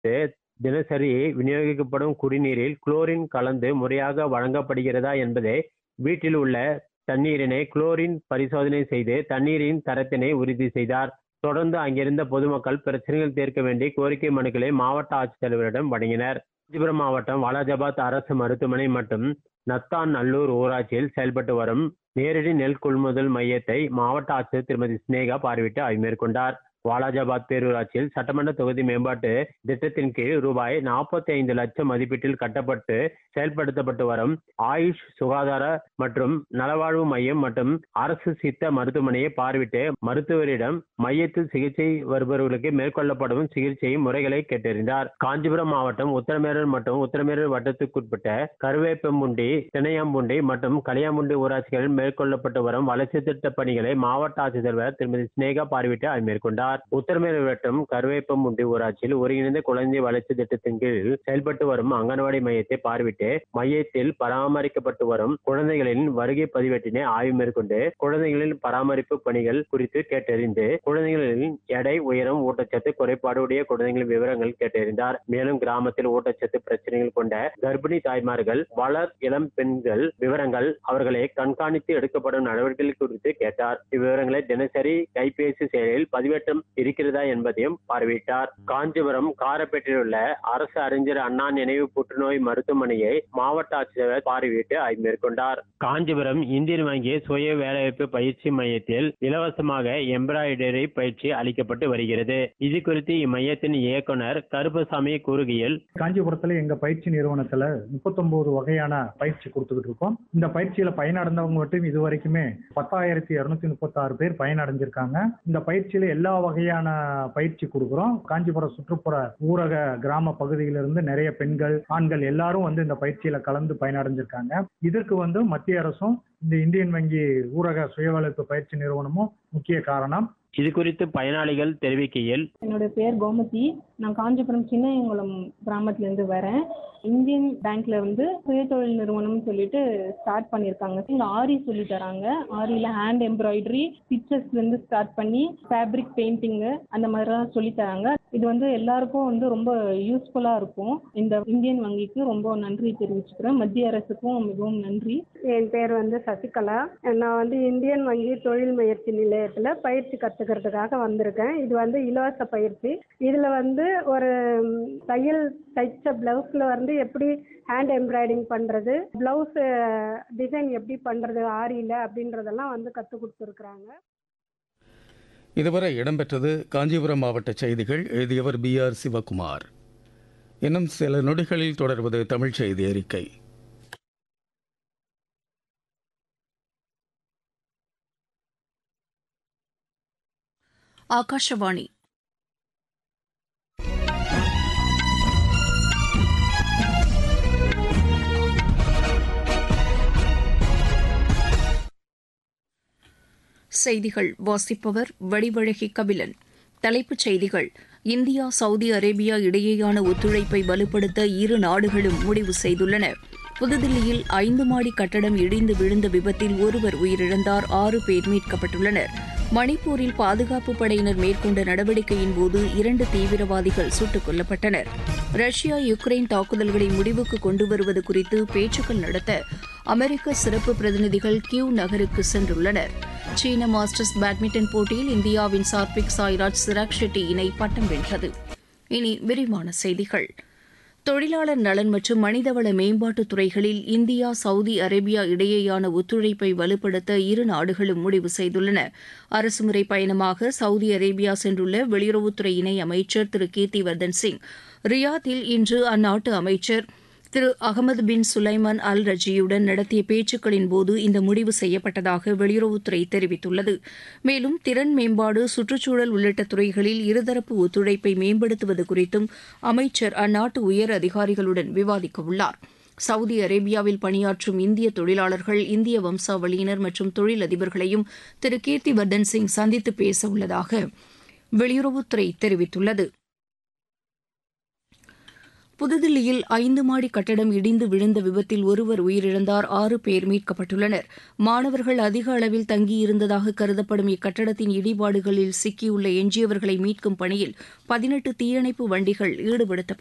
குறித்து தினசரி விநியோகிக்கப்படும் குடிநீரில் குளோரின் கலந்து முறையாக வழங்கப்படுகிறதா என்பதை வீட்டில் உள்ள தண்ணீரினை குளோரின் பரிசோதனை செய்து தண்ணீரின் தரத்தினை உறுதி செய்தார் தொடர்ந்து அங்கிருந்த பொதுமக்கள் பிரச்சனைகள் தீர்க்க வேண்டி கோரிக்கை மனுக்களை மாவட்ட ஆட்சித்தலைவரிடம் வழங்கினர் காஞ்சிபுரம் மாவட்டம் வாலாஜாபாத் அரசு மருத்துவமனை மற்றும் நத்தான் நல்லூர் ஊராட்சியில் செயல்பட்டு வரும் நேரடி நெல் கொள்முதல் மையத்தை மாவட்ட ஆட்சியர் திருமதி சினேகா பார்வையிட்டு ஆய்வு மேற்கொண்டார் வாலாஜாபாத் பேரூராட்சியில் சட்டமன்ற தொகுதி மேம்பாட்டு திட்டத்தின் கீழ் ரூபாய் நாற்பத்தி ஐந்து லட்சம் மதிப்பீட்டில் கட்டப்பட்டு செயல்படுத்தப்பட்டு வரும் ஆயுஷ் சுகாதார மற்றும் நலவாழ்வு மையம் மற்றும் அரசு சித்த மருத்துவமனையை பார்வையிட்டு மருத்துவரிடம் மையத்தில் சிகிச்சை வருபவர்களுக்கு மேற்கொள்ளப்படும் சிகிச்சை முறைகளை கேட்டறிந்தார் காஞ்சிபுரம் மாவட்டம் உத்தரமேரூர் மற்றும் உத்தரமேரூர் வட்டத்துக்குட்பட்ட கருவேப்பம்புண்டி திணையாம்புண்டி மற்றும் களியாம்புண்டி ஊராட்சிகளில் மேற்கொள்ளப்பட்டு வரும் வளர்ச்சி திட்ட பணிகளை மாவட்ட ஆட்சித்தலைவர் திருமதி சினேகா பார்வையிட்டு ஆய்வு மேற்கொண்டார் உத்தரமேரூர் வட்டம் கருவேப்பம்புண்டி ஊராட்சியில் ஒருங்கிணைந்த குழந்தை வளர்ச்சி திட்டத்தின் கீழ் செயல்பட்டு வரும் அங்கன்வாடி மையத்தை பார்வையிட்டு மையத்தில் பராமரிக்கப்பட்டு வரும் குழந்தைகளின் வருகை பதிவேட்டினை ஆய்வு மேற்கொண்டு குழந்தைகளின் பராமரிப்பு பணிகள் குறித்து கேட்டறிந்து குழந்தைகளின் எடை உயரம் ஊட்டச்சத்து குறைபாடுடைய குழந்தைகளின் விவரங்கள் கேட்டறிந்தார் மேலும் கிராமத்தில் ஊட்டச்சத்து பிரச்சனைகள் கொண்ட கர்ப்பிணி தாய்மார்கள் வளர் இளம் பெண்கள் விவரங்கள் அவர்களை கண்காணித்து எடுக்கப்படும் நடவடிக்கைகள் குறித்து கேட்டார் இவ்விவரங்களை தினசரி கைபேசி செயலில் பதிவேற்றம் இருக்கிறதா என்பதையும் பார்வையிட்டார் காஞ்சிபுரம் காரப்பேட்டையில் உள்ள அரசு அறிஞர் அண்ணா நினைவு புற்றுநோய் மருத்துவமனையை மாவட்ட ஆட்சியர் பார்வையிட்டு ஆய்வு மேற்கொண்டார் காஞ்சிபுரம் இந்தியன் வங்கி சுய வேலைவாய்ப்பு பயிற்சி மையத்தில் இலவசமாக எம்ப்ராய்டரி பயிற்சி அளிக்கப்பட்டு வருகிறது இது குறித்து இம்மையத்தின் இயக்குனர் கருப்பசாமி கூறுகையில் காஞ்சிபுரத்துல எங்க பயிற்சி நிறுவனத்துல முப்பத்தொன்பது வகையான பயிற்சி கொடுத்துக்கிட்டு இருக்கோம் இந்த பயிற்சியில பயனடைந்தவங்க மட்டும் இது வரைக்குமே பத்தாயிரத்தி இருநூத்தி முப்பத்தாறு பேர் பயனடைஞ்சிருக்காங்க இந்த பயிற்சியில எல்லா வகையான பயிற்சி கொடுக்குறோம் காஞ்சிபுரம் சுற்றுப்புற ஊரக கிராம பகுதியிலிருந்து நிறைய பெண்கள் ஆண்கள் எல்லாரும் வந்து இந்த பயிற்சியில கலந்து பயனடைஞ்சிருக்காங்க இதற்கு வந்து மத்திய அரசும் இந்த இந்தியன் வங்கி ஊரக சுயவேலைப்பு பயிற்சி நிறுவனமும் முக்கிய காரணம் இது குறித்து பயனாளிகள் தெரிவிக்கையில் என்னோட பேர் கோமதி நான் காஞ்சிபுரம் சின்னையங்குளம் கிராமத்துல இருந்து வரேன் இந்தியன் பேங்க்ல வந்து சுயதொழில் நிறுவனம்னு சொல்லிட்டு ஸ்டார்ட் பண்ணியிருக்காங்க இங்க ஆரி சொல்லி தராங்க ஆரியில ஹேண்ட் எம்ப்ராய்டரி பிக்சர்ஸ்ல இருந்து ஸ்டார்ட் பண்ணி ஃபேப்ரிக் பெயிண்டிங் அந்த மாதிரிலாம் சொல்லி தராங்க இது வந்து எல்லாருக்கும் வந்து ரொம்ப யூஸ்ஃபுல்லா இருக்கும் இந்த இந்தியன் வங்கிக்கு ரொம்ப நன்றி தெரிவிச்சுக்கிறேன் மத்திய அரசுக்கும் மிகவும் நன்றி என் பேர் வந்து சசிகலா நான் வந்து இந்தியன் வங்கி தொழில் முயற்சி நிலையத்தில் பயிற்சி கற்றுக்கிறதுக்காக வந்திருக்கேன் இது வந்து இலவச பயிற்சி இதில் வந்து ஒரு ம், தையல் தைச்ச ப்ளவுஸில் வந்து எப்படி ஹேண்ட் எம்ப்ராய்டிங் பண்ணுறது ப்ளவுஸ் டிசைன் எப்படி பண்ணுறது ஆரியில் அப்படின்றதெல்லாம் வந்து கற்றுக் கொடுத்துருக்குறாங்க இதுவரை இடம்பெற்றது காஞ்சிபுரம் மாவட்ட செய்திகள் எழுதியவர் பி ஆர் சிவகுமார் இன்னும் சில நொடிகளில் தொடர்வது தமிழ் செய்தி அறிக்கை ಆಕಾಶವಾಣಿ செய்திகள் வாசிப்பவர் வடிவழகி கபிலன் தலைப்புச் செய்திகள் இந்தியா சவுதி அரேபியா இடையேயான ஒத்துழைப்பை வலுப்படுத்த இரு நாடுகளும் முடிவு செய்துள்ளன புதுதில்லியில் ஐந்து மாடி கட்டடம் இடிந்து விழுந்த விபத்தில் ஒருவர் உயிரிழந்தார் ஆறு பேர் மீட்கப்பட்டுள்ளனர் மணிப்பூரில் பாதுகாப்பு படையினர் மேற்கொண்ட நடவடிக்கையின் போது இரண்டு தீவிரவாதிகள் சுட்டுக் கொல்லப்பட்டனர் ரஷ்யா யுக்ரைன் தாக்குதல்களை முடிவுக்கு கொண்டு வருவது குறித்து பேச்சுக்கள் நடத்த அமெரிக்க சிறப்பு பிரதிநிதிகள் கியூ நகருக்கு சென்றுள்ளனர் சீன மாஸ்டர்ஸ் பேட்மிண்டன் போட்டியில் இந்தியாவின் சாத்விக் சாய்ராஜ் சிராக் ஷெட்டி இணை பட்டம் வென்றது இனி விரிவான செய்திகள் தொழிலாளர் நலன் மற்றும் மனிதவள மேம்பாட்டுத் துறைகளில் இந்தியா சவுதி அரேபியா இடையேயான ஒத்துழைப்பை வலுப்படுத்த இரு நாடுகளும் முடிவு செய்துள்ளன அரசுமுறை பயணமாக சவுதி அரேபியா சென்றுள்ள வெளியுறவுத்துறை இணை அமைச்சர் திரு கீர்த்திவர்தன் சிங் ரியாத்தில் இன்று அந்நாட்டு அமைச்சர் திரு அகமது பின் சுலைமான் அல் ரஜியுடன் நடத்திய பேச்சுக்களின் போது இந்த முடிவு செய்யப்பட்டதாக வெளியுறவுத்துறை தெரிவித்துள்ளது மேலும் திறன் மேம்பாடு சுற்றுச்சூழல் உள்ளிட்ட துறைகளில் இருதரப்பு ஒத்துழைப்பை மேம்படுத்துவது குறித்தும் அமைச்சர் அந்நாட்டு உயர் அதிகாரிகளுடன் விவாதிக்க உள்ளார் சவுதி அரேபியாவில் பணியாற்றும் இந்திய தொழிலாளர்கள் இந்திய வம்சாவளியினர் மற்றும் தொழிலதிபர்களையும் திரு கீர்த்திவர்தன் சிங் சந்தித்து பேச உள்ளதாக வெளியுறவுத்துறை தெரிவித்துள்ளது புதுதில்லியில் ஐந்து மாடி கட்டடம் இடிந்து விழுந்த விபத்தில் ஒருவர் உயிரிழந்தார் ஆறு பேர் மீட்கப்பட்டுள்ளனர் மாணவர்கள் அதிக அளவில் தங்கியிருந்ததாக கருதப்படும் இக்கட்டடத்தின் இடிபாடுகளில் சிக்கியுள்ள எஞ்சியவர்களை மீட்கும் பணியில் பதினெட்டு தீயணைப்பு வண்டிகள் ஈடுபடுத்தப்பட்டுள்ளன